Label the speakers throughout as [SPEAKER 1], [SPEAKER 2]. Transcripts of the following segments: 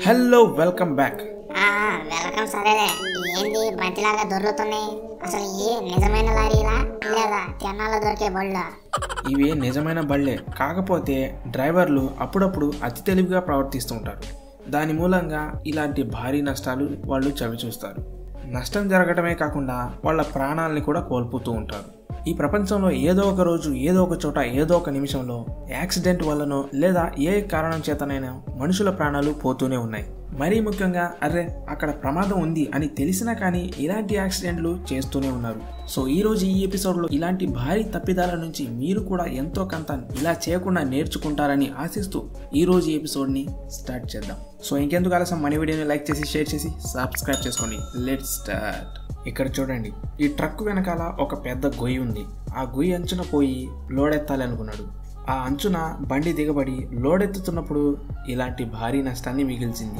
[SPEAKER 1] hello welcome back
[SPEAKER 2] ఆ, welcome సరేలే ఏంది బంతిలాగా దొర్లుతున్నాయి అసలు ఏ నిజమైన లారీలా లేదా చెన్నాలో దొరికే బళ్ళ
[SPEAKER 1] ఇవి నిజమైన బళ్ళే కాకపోతే డ్రైవర్లు అప్పుడప్పుడు అతి తెలివిగా ప్రవర్తిస్తూ ఉంటారు దాని మూలంగా ఇలాంటి భారీ నష్టాలు వాళ్ళు చవి చూస్తారు నష్టం జరగడమే కాకుండా వాళ్ళ ప్రాణాలని కూడా కోల్పోతూ ఉంటారు ఈ ప్రపంచంలో ఏదో ఒక రోజు ఏదో ఒక చోట ఏదో ఒక నిమిషంలో యాక్సిడెంట్ వల్లనో లేదా ఏ కారణం చేతనైనా మనుషుల ప్రాణాలు పోతూనే ఉన్నాయి మరీ ముఖ్యంగా అరే అక్కడ ప్రమాదం ఉంది అని తెలిసినా కానీ ఇలాంటి యాక్సిడెంట్లు చేస్తూనే ఉన్నారు సో ఈ రోజు ఈ ఎపిసోడ్లో ఇలాంటి భారీ తప్పిదాల నుంచి మీరు కూడా ఎంతో కొంత ఇలా చేయకుండా నేర్చుకుంటారని ఆశిస్తూ ఈ రోజు ఈ ఎపిసోడ్ని స్టార్ట్ చేద్దాం సో ఇంకెందుకు ఆలస్యం మన వీడియోని లైక్ చేసి షేర్ చేసి సబ్స్క్రైబ్ చేసుకోండి లెట్ స్టార్ట్ ఇక్కడ చూడండి ఈ ట్రక్ వెనకాల ఒక పెద్ద గొయ్యి ఉంది ఆ గొయ్యి అంచున పోయి లోడెత్తాలి అనుకున్నాడు ఆ అంచున బండి దిగబడి లోడెత్తుతున్నప్పుడు ఇలాంటి భారీ నష్టాన్ని మిగిల్చింది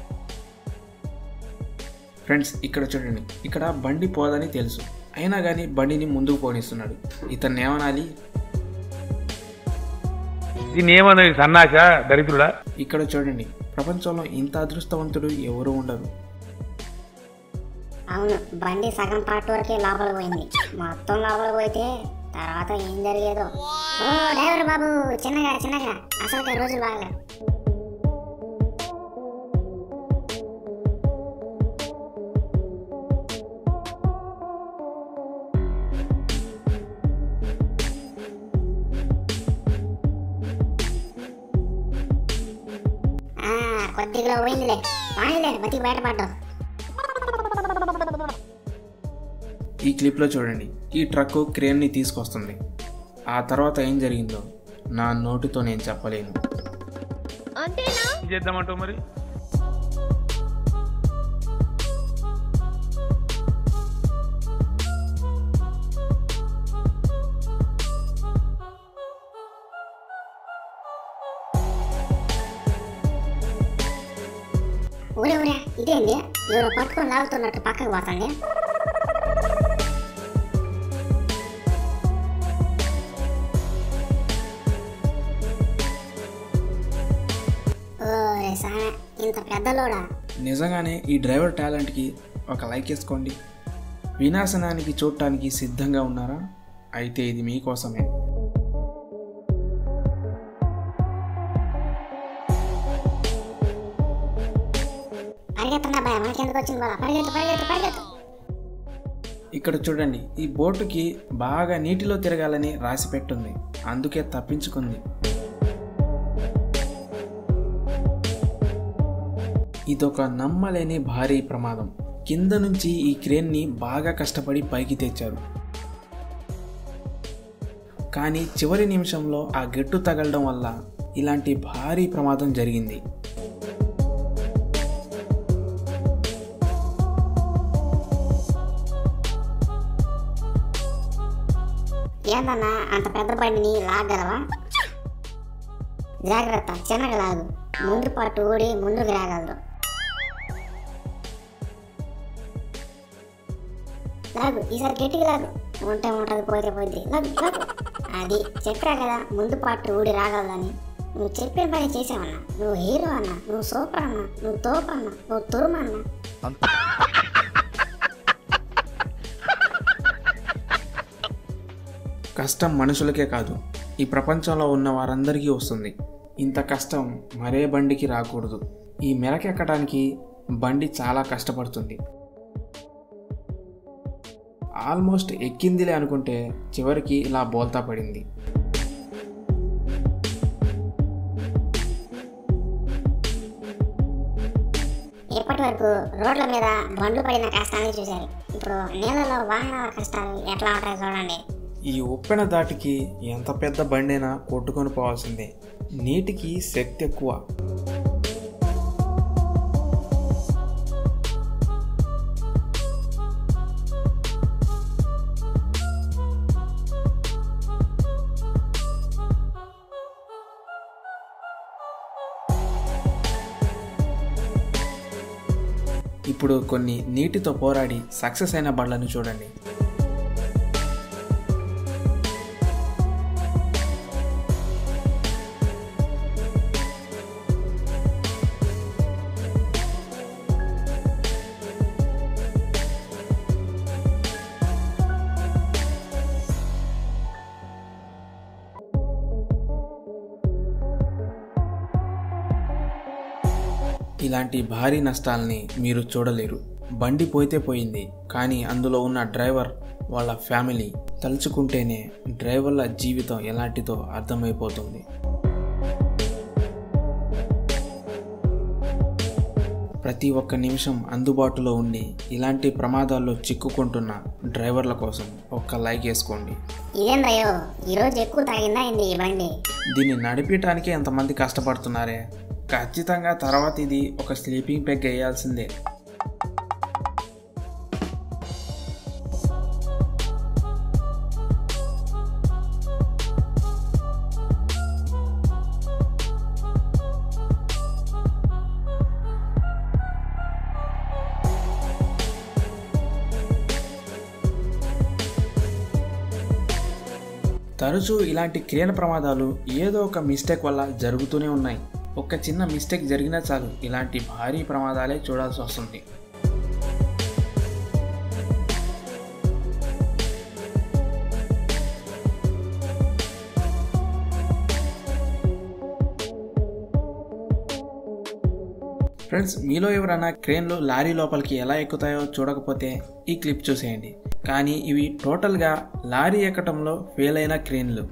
[SPEAKER 1] ఫ్రెండ్స్ ఇక్కడ చూడండి ఇక్కడ బండి పోదని తెలుసు అయినా కానీ బండిని ముందుకు పోనిస్తున్నాడు ఇతన్ని ఏమనాలి
[SPEAKER 3] దీన్ని ఏమన్నది సన్నాస దరిద్రుడా
[SPEAKER 1] ఇక్కడ చూడండి ప్రపంచంలో ఇంత అదృష్టవంతుడు ఎవరు ఉండరు
[SPEAKER 2] అవును బండి సగం పార్ట్ వరకే లోపల పోయింది మొత్తం లోపల పోతే తర్వాత ఏం జరిగేదో ఓ డ్రైవర్ బాబు చిన్నగా చిన్నగా అసలు రోజులు బాగలేదు ఆ, కొద్దిగా పోయిందిలే పోనీలే బతికి బయటపడ్డావు
[SPEAKER 1] ఈ క్లిప్లో చూడండి ఈ ట్రక్ క్రేన్ని తీసుకొస్తుంది ఆ తర్వాత ఏం జరిగిందో నా నోటితో నేను చెప్పలేను
[SPEAKER 3] ఏం చేద్దామంటావు మరి
[SPEAKER 2] ఊరే ఊరే ఇదేంది ఎవరో పట్టుకొని లాగుతున్నట్టు పక్కకు పోతుంది ఓరే సామె ఇంత పెద్ద లోడా
[SPEAKER 1] నిజంగానే ఈ డ్రైవర్ టాలెంట్కి ఒక లైక్ వేసుకోండి వినాశనానికి చూడటానికి సిద్ధంగా ఉన్నారా అయితే ఇది మీకోసమే
[SPEAKER 2] పరిగెత్తున్నా భయ మనకెందుకు వచ్చింది బాగా పరిగెత్తు పరిగెత్తు పరిగెత్తు
[SPEAKER 1] ఇక్కడ చూడండి ఈ బోటుకి బాగా నీటిలో తిరగాలని రాసి పెట్టుంది అందుకే తప్పించుకుంది ఇదొక నమ్మలేని భారీ ప్రమాదం కింద నుంచి ఈ క్రేన్ని బాగా కష్టపడి పైకి తెచ్చారు కానీ చివరి నిమిషంలో ఆ గెట్టు తగలడం వల్ల ఇలాంటి భారీ ప్రమాదం జరిగింది
[SPEAKER 2] ఏందన్నా అంత పెద్ద బండిని లాగలవా జాగ్రత్త చిన్నగా లాగు ముందు పట్టు ఊడి ముందుకు రాగలరు లాగు ఈసారి గట్టిగా లాగు ఉంటే ఉంటుంది పోతే పోతే లాగు లాగు అది చెప్పా కదా ముందు పట్టు ఊడి రాగలదని నువ్వు చెప్పిన పని చేసావన్నా నువ్వు హీరో అన్నా నువ్వు సూపర్ అన్నా నువ్వు తోపు అన్నా నువ్వు తురుమన్నా
[SPEAKER 1] కష్టం మనుషులకే కాదు ఈ ప్రపంచంలో ఉన్న వారందరికీ వస్తుంది ఇంత కష్టం మరే బండికి రాకూడదు ఈ మెరకెక్కడానికి బండి చాలా కష్టపడుతుంది ఆల్మోస్ట్ ఎక్కిందిలే అనుకుంటే చివరికి ఇలా బోల్తా పడింది
[SPEAKER 2] ఇప్పటి వరకు రోడ్ల మీద బండ్లు పడిన కష్టాన్ని చూశారు ఇప్పుడు నీళ్ళలో వాహనాల కష్టాలు ఎట్లా ఉంటాయి చూడండి
[SPEAKER 1] ఈ ఉప్పెన దాటికి ఎంత పెద్ద బండైనా కొట్టుకొని పోవాల్సిందే నీటికి శక్తి ఎక్కువ ఇప్పుడు కొన్ని నీటితో పోరాడి సక్సెస్ అయిన బండ్లను చూడండి ఇలాంటి భారీ నష్టాల్ని మీరు చూడలేరు బండి పోయితే పోయింది కానీ అందులో ఉన్న డ్రైవర్ వాళ్ళ ఫ్యామిలీ తలుచుకుంటేనే డ్రైవర్ల జీవితం ఎలాంటిదో అర్థమైపోతుంది ప్రతి ఒక్క నిమిషం అందుబాటులో ఉండి ఇలాంటి ప్రమాదాల్లో చిక్కుకుంటున్న డ్రైవర్ల కోసం ఒక్క లైక్ వేసుకోండి
[SPEAKER 2] ఇదేందయ్యో ఈరోజు ఎక్కువ తాగిందా ఏంది ఈ బండి
[SPEAKER 1] దీన్ని నడిపించడానికి ఎంతమంది కష్టపడుతున్నారే ఖచ్చితంగా తర్వాత ఇది ఒక స్లీపింగ్ పెగ్ వేయాల్సిందే తరచూ ఇలాంటి క్రేన్ ప్రమాదాలు ఏదో ఒక మిస్టేక్ వల్ల జరుగుతూనే ఉన్నాయి ఒక చిన్న మిస్టేక్ జరిగినా చాలు ఇలాంటి భారీ ప్రమాదాలే చూడాల్సి వస్తుంది ఫ్రెండ్స్ మీలో ఎవరైనా క్రేన్లు లారీ లోపలికి ఎలా ఎక్కుతాయో చూడకపోతే ఈ క్లిప్ చూసేయండి కానీ ఇవి టోటల్గా లారీ ఎక్కటంలో ఫెయిల్ అయిన క్రేన్లు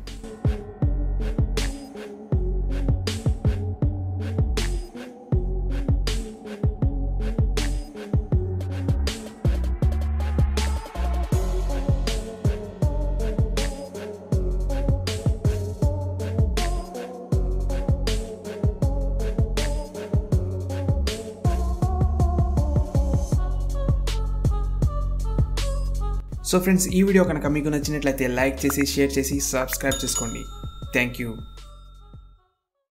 [SPEAKER 1] సో ఫ్రెండ్స్ ఈ వీడియో కనుక మీకు నచ్చినట్లయితే లైక్ చేసి షేర్ చేసి సబ్స్క్రైబ్ చేసుకోండి థ్యాంక్ యూ